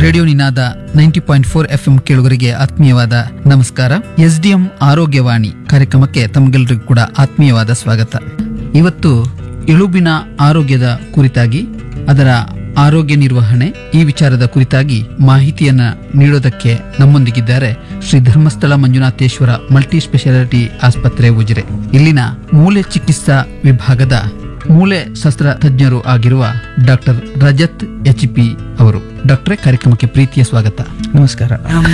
radio Ninada ninety point four F M ಕೇಳುಗರಿಗೆ ಆತ್ಮೀಯವಾದ ನಮಸ್ಕಾರ ಎಸ್ ಡಿ ಎಂ ಆರೋಗ್ಯವಾಣಿ ಕಾರ್ಯಕ್ರಮಕ್ಕೆ ತಮಗೆಲ್ಲರಿಗೂ ಕೂಡ ಆತ್ಮೀಯವಾದ ಸ್ವಾಗತ ಇವತ್ತು ಎಲುಬಿನ ಆರೋಗ್ಯದ ಕುರಿತಾಗಿ ಅದರ ಆರೋಗ್ಯ ನಿರ್ವಹಣೆ ಈ ವಿಚಾರದ ಕುರಿತಾಗಿ ಮಾಹಿತಿಯನ್ನ ನೀಡೋದಕ್ಕೆ ನಮ್ಮೊಂದಿಗಿದ್ದಾರೆ ಶ್ರೀ ಧರ್ಮಸ್ಥಳ ಮಂಜುನಾಥೇಶ್ವರ ಮಲ್ಟಿ ಸ್ಪೆಷಾಲಿಟಿ ಆಸ್ಪತ್ರೆ ಉಜಿರೆ ಇಲ್ಲಿನ ಮೂಲೆ ಚಿಕಿತ್ಸಾ ವಿಭಾಗದ ಮೂಳೆ ಶಸ್ತ್ರ ತಜ್ಞರು ಆಗಿರುವ ಡಾಕ್ಟರ್ ರಜತ್ ಎಚ್ ಪಿ ಅವರು ಡಾಕ್ಟರೇ ಕಾರ್ಯಕ್ರಮಕ್ಕೆ ಪ್ರೀತಿಯ ಸ್ವಾಗತ ನಮಸ್ಕಾರ